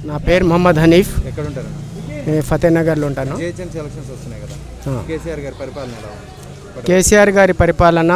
నా పేరు మొహమ్మద్ హనీఫ్ ఎక్కడ ఉంటారన్న నేను ఫతేనగర్లో ఉంటాను జిహెచ్ఎంసీ ఎలక్షన్స్ వస్తున్నాయి కదా ఆ. కేసీఆర్ గారి పరిపాలన ఎలా ఉంది కేసీఆర్ గారి పరిపాలన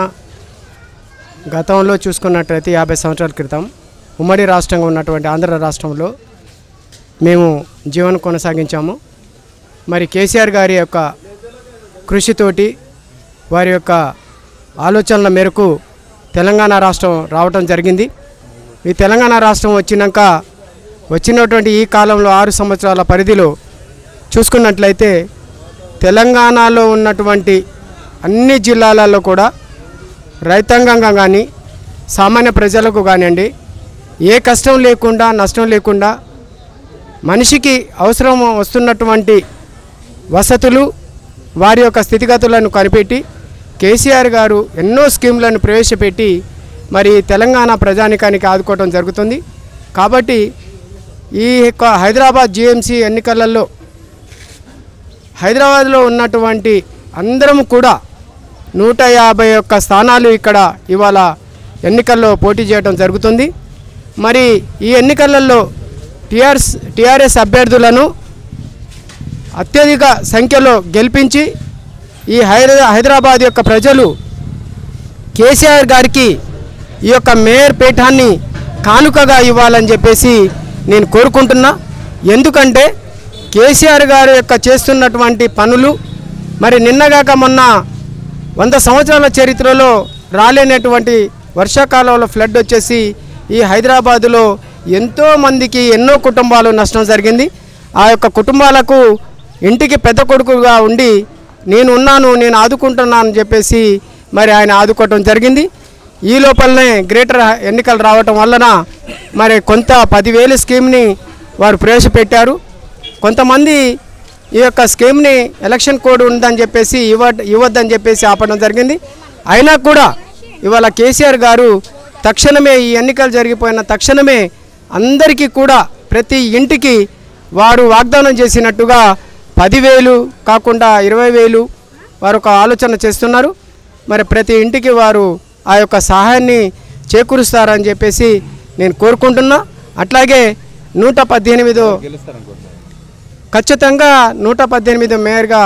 గతంలో చూసుకున్నట్లయితే యాభై సంవత్సరాల క్రితం ఉమ్మడి రాష్ట్రంగా ఉన్నటువంటి ఆంధ్ర రాష్ట్రంలో మేము జీవనం కొనసాగించాము మరి కేసీఆర్ గారి యొక్క కృషితోటి వారి యొక్క ఆలోచనల మేరకు తెలంగాణ రాష్ట్రం రావటం జరిగింది ఈ తెలంగాణ రాష్ట్రం వచ్చినాక వచ్చినటువంటి ఈ కాలంలో ఆరు సంవత్సరాల పరిధిలో చూసుకున్నట్లయితే తెలంగాణలో ఉన్నటువంటి అన్ని జిల్లాలలో కూడా రైతాంగంగా కానీ సామాన్య ప్రజలకు కానివ్వండి ఏ కష్టం లేకుండా నష్టం లేకుండా మనిషికి అవసరం వస్తున్నటువంటి వసతులు వారి యొక్క స్థితిగతులను కనిపెట్టి కేసీఆర్ గారు ఎన్నో స్కీమ్లను ప్రవేశపెట్టి మరి తెలంగాణ ప్రజానికానికి ఆదుకోవడం జరుగుతుంది కాబట్టి ఈ యొక్క హైదరాబాద్ జిఎంసీ ఎన్నికలలో హైదరాబాద్లో ఉన్నటువంటి అందరం కూడా నూట యాభై ఒక్క స్థానాలు ఇక్కడ ఇవాళ ఎన్నికల్లో పోటీ చేయడం జరుగుతుంది మరి ఈ ఎన్నికలలో టిఆర్ఎస్ టిఆర్ఎస్ అభ్యర్థులను అత్యధిక సంఖ్యలో గెలిపించి ఈ హైదరా హైదరాబాద్ యొక్క ప్రజలు కేసీఆర్ గారికి ఈ యొక్క మేయర్ పీఠాన్ని కానుకగా ఇవ్వాలని చెప్పేసి నేను కోరుకుంటున్నా ఎందుకంటే కేసీఆర్ గారి యొక్క చేస్తున్నటువంటి పనులు మరి నిన్నగాక మొన్న వంద సంవత్సరాల చరిత్రలో రాలేనటువంటి వర్షాకాలంలో ఫ్లడ్ వచ్చేసి ఈ హైదరాబాదులో ఎంతో మందికి ఎన్నో కుటుంబాలు నష్టం జరిగింది ఆ యొక్క కుటుంబాలకు ఇంటికి పెద్ద కొడుకుగా ఉండి నేను ఉన్నాను నేను ఆదుకుంటున్నాను అని చెప్పేసి మరి ఆయన ఆదుకోవటం జరిగింది ఈ లోపలనే గ్రేటర్ ఎన్నికలు రావటం వలన మరి కొంత పదివేలు స్కీమ్ని వారు ప్రవేశపెట్టారు కొంతమంది ఈ యొక్క స్కీమ్ని ఎలక్షన్ కోడ్ ఉందని చెప్పేసి ఇవ్వ ఇవ్వద్దని చెప్పేసి ఆపడం జరిగింది అయినా కూడా ఇవాళ కేసీఆర్ గారు తక్షణమే ఈ ఎన్నికలు జరిగిపోయిన తక్షణమే అందరికీ కూడా ప్రతి ఇంటికి వారు వాగ్దానం చేసినట్టుగా పదివేలు కాకుండా ఇరవై వేలు వారు ఒక ఆలోచన చేస్తున్నారు మరి ప్రతి ఇంటికి వారు ఆ యొక్క సహాయాన్ని చేకూరుస్తారని చెప్పేసి నేను కోరుకుంటున్నా అట్లాగే నూట పద్దెనిమిదో గెలుస్తారనుకుంటున్నారు ఖచ్చితంగా నూట పద్దెనిమిది మేయర్గా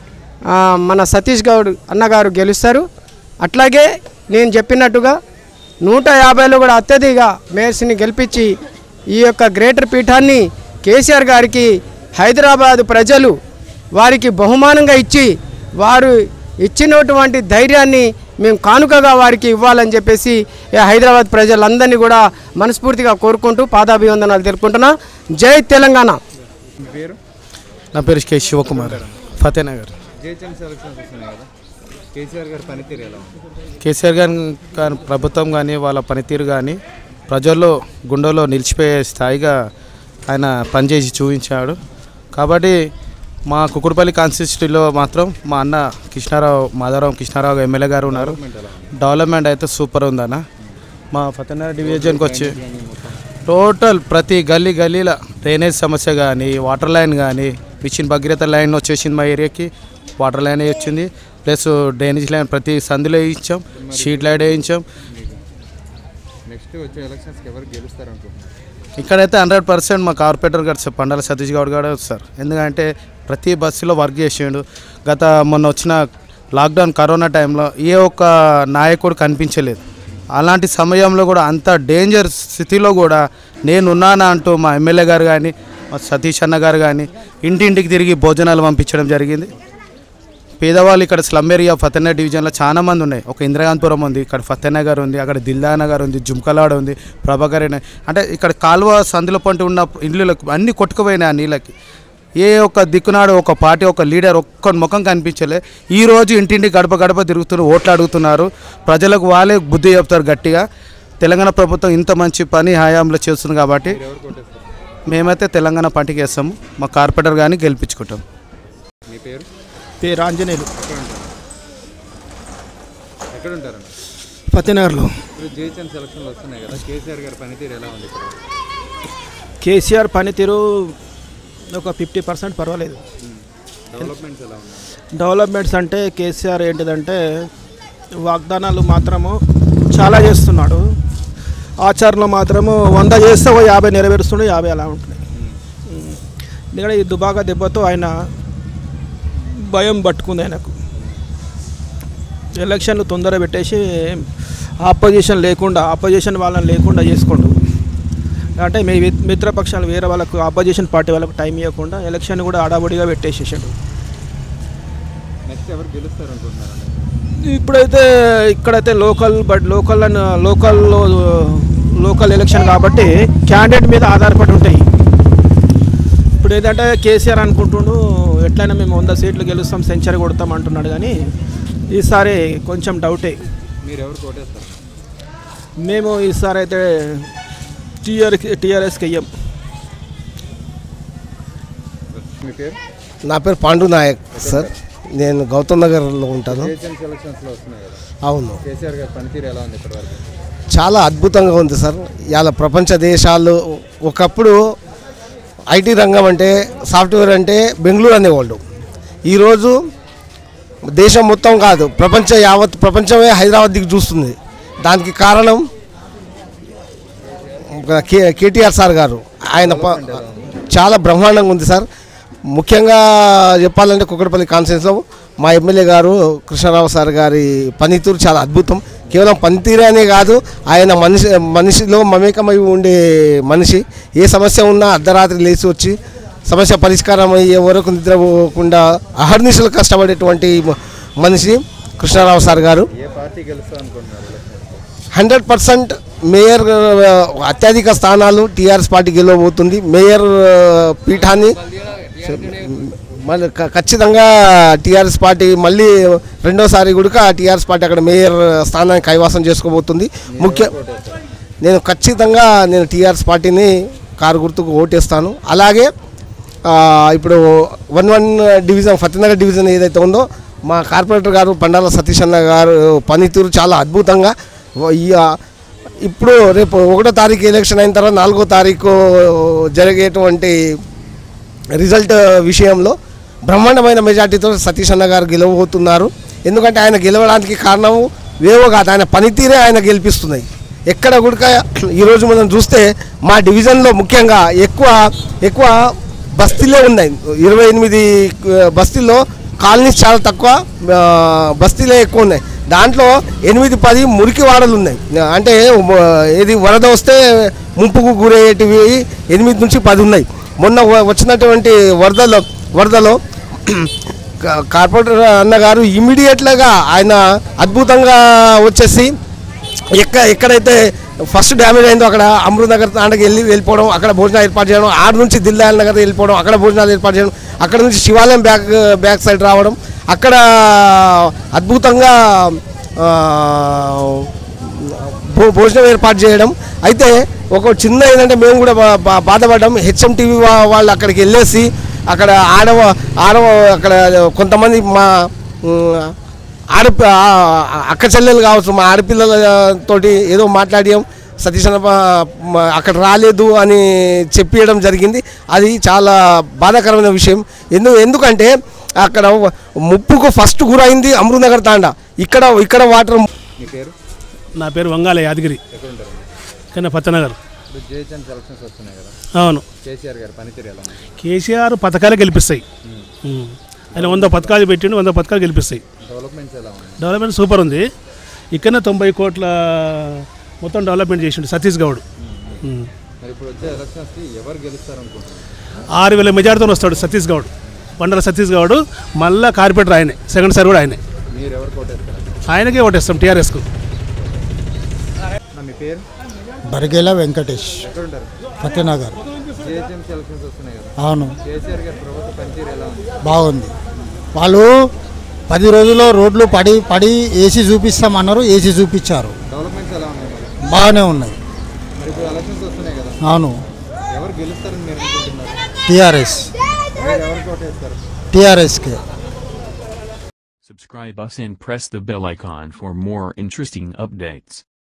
ఆ, మన సతీష్ గౌడ్ అన్నగారు గెలుస్తారు అట్లాగే నేను చెప్పినట్టుగా నూట యాభైలో కూడా అత్యధిక మేయర్స్ని గెలిపించి ఈ యొక్క గ్రేటర్ పీఠాన్ని కేసీఆర్ గారికి హైదరాబాద్ ప్రజలు వారికి బహుమానంగా ఇచ్చి వారు ఇచ్చినటువంటి ధైర్యాన్ని మేము కానుకగా వారికి ఇవ్వాలని చెప్పేసి ఈ హైదరాబాద్ ప్రజలందరినీ కూడా మనస్ఫూర్తిగా కోరుకుంటూ పాదాభివందనాలు తెలుపుకుంటున్నా జై తెలంగాణ మీ పేరు నా పేరు K Shivakumar Fatehnagar GHMC elections వస్తున్నాయి కదా కేసీఆర్ గారి పనితీరు ఎలా ఉంది కేసీఆర్ గారి గారి ప్రభుత్వం కానీ వాళ్ళ పనితీరు కానీ ప్రజల్లో గుండెలో నిలిచిపోయే స్థాయిగా ఆయన పనిచేసి చూపించాడు కాబట్టి మా కుకుడుపల్లి కాన్స్టిట్యూన్సీలో మాత్రం మా అన్న కృష్ణారావు మాధవరావు కృష్ణారావు ఎమ్మెల్యే గారు ఉన్నారు డెవలప్మెంట్ అయితే సూపర్ ఉందన్న మా ఫతేనగర్ డివిజన్కి వచ్చి టోటల్ ప్రతి గల్లీ గల్లీల డ్రైనేజ్ సమస్య కానీ వాటర్ లైన్ కానీ మిషన్ భగీరథ లైన్ వచ్చేసింది మా ఏరియాకి వాటర్ లైన్ వచ్చింది ప్లస్ డ్రైనేజ్ లైన్ ప్రతి సందులో వేయించాం షీట్ లైట్ వేయించాం నెక్స్ట్ వచ్చే ఎలక్షన్స్కి ఎవరు గెలుస్తారనుకుంటున్నారు ఇక్కడైతే హండ్రెడ్ పర్సెంట్ మా కార్పొరేటర్ గారు సార్ పండాల సతీష్ గౌడ్ గారు సార్ ఎందుకంటే ప్రతి బస్సులో వర్క్ చేసిండు గత మొన్న వచ్చిన లాక్డౌన్ కరోనా టైంలో ఏ ఒక్క నాయకుడు కనిపించలేదు అలాంటి సమయంలో కూడా అంత డేంజర్ స్థితిలో కూడా నేనున్నానా అంటూ మా ఎమ్మెల్యే గారు కానీ మా సతీష్ అన్న గారు కానీ ఇంటింటికి తిరిగి భోజనాలు పంపించడం జరిగింది పేదవాళ్ళు ఇక్కడ స్లమ్ ఏరియా ఫతేనగర్ డివిజన్లో చాలా మంది ఉన్నాయి ఒక ఇంద్రగాంతపురం ఉంది ఇక్కడ ఫతేనగర్ ఉంది అక్కడ దిల్దా నగర్ ఉంది జుమ్కలాడ ఉంది ప్రభాకర్ అనే- అంటే ఇక్కడ కాలువ సందుల పంట ఉన్న ఇల్లులకు అన్ని కొట్టుకుపోయినాయి ఆ నీళ్ళకి ఏ ఒక్క దిక్కునాడు ఒక పార్టీ ఒక లీడర్ ఒక్క ముఖం కనిపించలే ఈ రోజు ఇంటింటి గడప గడప తిరుగుతున్నారు ఓట్లు అడుగుతున్నారు ప్రజలకు వాళ్ళే బుద్ధి చెప్తారు గట్టిగా తెలంగాణ ప్రభుత్వం ఇంత మంచి పని హయాంలో చేస్తుంది కాబట్టి ఎవరు కొట్టేస్తారు మేమైతే తెలంగాణ పార్టీకి వేస్తాము మా కార్పొరేటర్ కానీ గెలిపించుకుంటాం మీ పేరు పేరు ఆంజనేయులు ఎక్కడ ఉంటారు ఎక్కడ ఉంటారన్న ఫతేనగర్లో ఇప్పుడు జిహెచ్ఎంసీ ఎలక్షన్లు వస్తున్నాయి కదా కేసీఆర్ గారి పనితీరు ఎలా ఉంది ఇక్కడ కేసీఆర్ పనితీరు ఒక ఫిఫ్టీ పర్సెంట్ పర్వాలేదు డెవలప్మెంట్స్ ఎలా ఉన్నాయి డెవలప్మెంట్స్ అంటే కేసీఆర్ ఏంటిదంటే వాగ్దానాలు మాత్రము చాలా చేస్తున్నాడు ఆచరణలో మాత్రము వంద చేస్తే ఓ యాభై నెరవేరుస్తుండే యాభై అలా ఉంటున్నాయి ఎందుకంటే ఈ దుబాగా దెబ్బతో ఆయన భయం పట్టుకుంది ఆయనకు ఎలక్షన్లు తొందర పెట్టేసి ఆపోజిషన్ లేకుండా ఆపోజిషన్ వాళ్ళని లేకుండా చేసుకుంటూ అంటే మీ మి- మిత్రపక్షాలు వేరే వాళ్ళకు ఆపోజిషన్ పార్టీ వాళ్ళకు టైం ఇవ్వకుండా ఎలక్షన్ కూడా అడాబడిగా పెట్టేసేసాడు నెక్స్ట్ ఎవరు గెలుస్తారు అనుకుంటున్నారండి ఇప్పుడైతే ఇక్కడైతే లోకల్ బట్ లోకల్ అని లోకల్లో లోకల్ ఎలక్షన్ కాబట్టి క్యాండిడేట్ మీద ఆధారపడి ఉంటాయి ఇప్పుడు ఏంటంటే కేసీఆర్ అనుకుంటుండు ఎట్లయినా మేము వంద సీట్లు గెలుస్తాం సెంచరీ కొడతాం అంటున్నాడు కానీ ఈసారి కొంచెం డౌటే మీరు ఎవరు కోటేస్తారు మేము ఈసారి అయితే టీఆర్ టీఆర్ఎస్కి వెయ్యం మీ పేరు నా పేరు పాండు నాయక్ సార్ నేను గౌతమ్ నగర్లో ఉంటాను జిహెచ్ఎంసీ ఎలక్షన్స్లో వస్తున్నాయి కదా అవును కేసీఆర్ గారి పనితీరు ఎలా ఉంది ఇప్పటివరకు చాలా అద్భుతంగా ఉంది సార్ ఇవాళ ప్రపంచ దేశాలు ఒకప్పుడు ఐటీ రంగం అంటే సాఫ్ట్వేర్ అంటే బెంగళూరు అనేవాళ్ళు ఈరోజు దేశం మొత్తం కాదు ప్రపంచ యావత్ ప్రపంచమే హైదరాబాద్ దిక్కు చూస్తుంది దానికి కారణం కే కేటీఆర్ సార్ గారు ఆయన ప- చాలా బ్రహ్మాండంగా ఉంది సార్ ముఖ్యంగా చెప్పాలంటే కుక్కడపల్లి కాన్ఫరెన్స్లో మా ఎమ్మెల్యే గారు కృష్ణారావు సార్ గారి పనితీరు చాలా అద్భుతం కేవలం పనితీరే అనే కాదు ఆయన మనిషి మనిషిలో మమేకమై ఉండే మనిషి ఏ సమస్య ఉన్నా అర్ధరాత్రి లేచి వచ్చి సమస్య పరిష్కారం అయ్యే వరకు నిద్రపోకుండా అహర్నిశలు కష్టపడేటువంటి మ- మనిషి కృష్ణారావు సార్ గారు ఏ పార్టీ గెలుస్తారు అనుకుంటున్నారు ఎలక్షన్స్ హండ్రెడ్ పర్సెంట్ మేయర్ ఆ, అత్యధిక స్థానాలు టీఆర్ఎస్ పార్టీ గెలవబోతుంది మేయర్ ఆ, పీఠాన్ని మళ్ళీ క- ఖచ్చితంగా టీఆర్ఎస్ పార్టీ మళ్ళీ రెండోసారి కూడా టీఆర్ఎస్ పార్టీ అక్కడ మేయర్ స్థానాన్ని కైవాసం చేసుకోబోతుంది ముఖ్య నేను ఖచ్చితంగా నేను టీఆర్ఎస్ పార్టీని కారు గుర్తుకు ఓటేస్తాను అలాగే ఆ, ఇప్పుడు one one division Fatehnagar division ఏదైతే ఉందో మా కార్పొరేటర్ గారు పండాల సతీష్ అన్న గారు పనితీరు చాలా అద్భుతంగా వ- ఈ, ఆ, ఇప్పుడు రేపు ఒకటో తారీఖు ఎలక్షన్ అయిన తర్వాత నాలుగో తారీఖు జరిగేటువంటి రిజల్ట్ విషయంలో బ్రహ్మాండమైన మెజార్టీతో సతీష్ అన్న గారు గెలవబోతున్నారు ఎందుకంటే ఆయన గెలవడానికి కారణం వేవో కాదు ఆయన పనితీరే ఆయన గెలిపిస్తున్నాయి ఎక్కడ కూడా ఈరోజు మనం చూస్తే మా డివిజన్లో ముఖ్యంగా ఎక్కువ ఎక్కువ బస్తీలే ఉన్నాయి ఇరవై ఎనిమిది ఆ, బస్తీల్లో కాలనీస్ చాలా తక్కువ ఆ, బస్తీలే ఎక్కువ ఉన్నాయి దాంట్లో ఎనిమిది పది మురికి వాడలు ఉన్నాయి అంటే ఉ- ఏది వరద వస్తే ముంపుకు గురయ్యేటివి ఎనిమిది నుంచి పది ఉన్నాయి మొన్న వ- వచ్చినటువంటి వరదలో వరదలో కా- కార్పొరేటర్ అన్నగారు ఇమీడియట్గా ఆయన అద్భుతంగా వచ్చేసి ఎక్క ఎక్కడైతే ఫస్ట్ డ్యామేజ్ అయిందో అక్కడ అమృత్ నగర్ తాండకి వెళ్ళి వెళ్ళిపోవడం అక్కడ భోజనాలు ఏర్పాటు చేయడం ఆడ నుంచి దిల్లాల్ నగర్ వెళ్ళిపోవడం అక్కడ భోజనాలు ఏర్పాటు చేయడం అక్కడ నుంచి శివాలయం బ్యాక్ బ్యాక్ సైడ్ రావడం అక్కడ అద్భుతంగా ఆ, భో భోజనం ఏర్పాటు చేయడం అయితే ఒక చిన్న ఏంటంటే మేము కూడా బా- బా- బాధపడ్డాం హెచ్ఎం టీవీ వాళ్ళు అక్కడికి వెళ్ళేసి అక్కడ ఆడవ ఆడవ అక్కడ కొంతమంది మా ఉమ్, ఆడ అక్క చెల్లెలు కావచ్చు మా ఆడపిల్లలతోటి ఏదో మాట్లాడాం సతీష్ అన్న ప- మ- అక్కడ రాలేదు అని చెప్పియడం జరిగింది అది చాలా బాధాకరమైన విషయం ఎందు ఎందుకంటే అక్కడ ముప్పుకు ఫస్ట్ గురైంది అమృతనగర్ తాండా ఇక్కడ ఇక్కడ వాటర్ మీ పేరు నా పేరు వంగాల యాదగిరి ఎక్కడ ఉంటారు కన్నా పత్తనగర్ ఇప్పుడు జిహెచ్ఎంసీ ఎలక్షన్స్ వస్తున్నాయి కదా అవును కేసీఆర్ గారి పనితీరు ఎలా ఉంది కేసీఆర్ పథకాలే గెలిపిస్తాయి ఉమ్. ఆయన వంద పథకాలు పెట్టిండు వంద పథకాలు గెలిపిస్తాయి డెవలప్మెంట్స్ ఎలా ఉంది డెవలప్మెంట్ సూపర్ ఉంది ఇక్కడనే తొంభై కోట్ల మొత్తం డెవలప్మెంట్ చేసిండు సతీష్ గౌడ్ ఉమ్. మరి ఇప్పుడు వచ్చే ఎలక్షన్స్కి ఎవరు గెలుస్తారు అనుకుంటున్నారు ఆరు వేల మెజార్టీతో వస్తాడు సతీష్ గౌడ్ బండల సతీష్ గౌడ్ మళ్ళా కార్పొరేటర్ ఆయనే సెకండ్ సార్ కూడా ఆయనే మీరు ఎవరు కోటేస్తారు ఆయనకే ఓటేస్తాం టీఆర్ఎస్కు నా మీ పేరు బరిగేల వెంకటేష్ ఎక్కడ ఉంటారు ఫతేనగర్ జిహెచ్ఎంసీ ఎలక్షన్స్ వస్తున్నాయి కదా అవును కేసీఆర్ గారి ప్రభుత్వ పనితీరు ఎలా ఉంది బాగుంది వాళ్ళు పది రోజుల్లో రోడ్లు పడి పడి ఏసీ చూపిస్తామన్నారు ఏసీ చూపించారు డెవలప్మెంట్స్ ఎలా ఉన్నాయి మరి బాగానే ఉన్నాయి మరి ఇప్పుడు ఎలక్షన్స్ వస్తున్నాయి కదా అవును ఎవరు గెలుస్తారని మీరు అనుకుంటున్నారు టీఆర్ఎస్ మీరు ఎవరు కోటేస్తారు టీఆర్ఎస్కే Subscribe us and press the bell icon for more interesting updates.